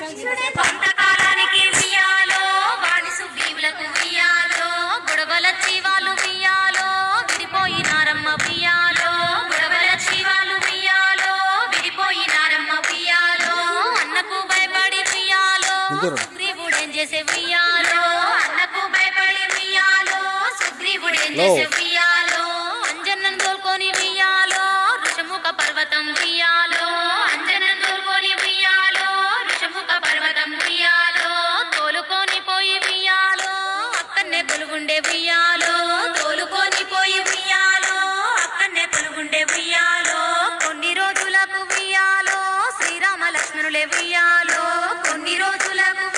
కొంతకాలానికి ఉయ్యాలో బానిసు బీవులకు ఉయ్యాలో గొడవల జీవాలు ఉయ్యాలో విడిపోయినారమ్మ ఉయ్యాలో గొడవల జీవాలు ఉయ్యాలో విడిపోయినారమ్మ ఉయ్యాలో అన్నకు భయపడి ఉయ్యాలో సుగ్రీవుడేం చేసే ఉయ్యాలో అన్నకు భయపడి ఉయ్యాలో సుగ్రీవుడేం చేసే ఉయ్యాలో అంజన్నను తోలుకొని ఉయ్యాలో ఋషముఖ పర్వతం ఉయ్యాలో అంజన్నను తోలుకొని ఉయ్యాలో ఋషముఖ పర్వతం ఉయ్యాలో తోలుకొని పోయి ఉయ్యాలో అక్కన్నే కొలుగుండే ఉయ్యాలో తోలుకొని పోయి ఉయ్యాలో అక్కన్నే కొలుగుండే ఉయ్యాలో కొన్ని రోజులకు ఉయ్యాలో శ్రీరామ లక్ష్మణులే ఉయ్యాలో కొన్ని రోజులకు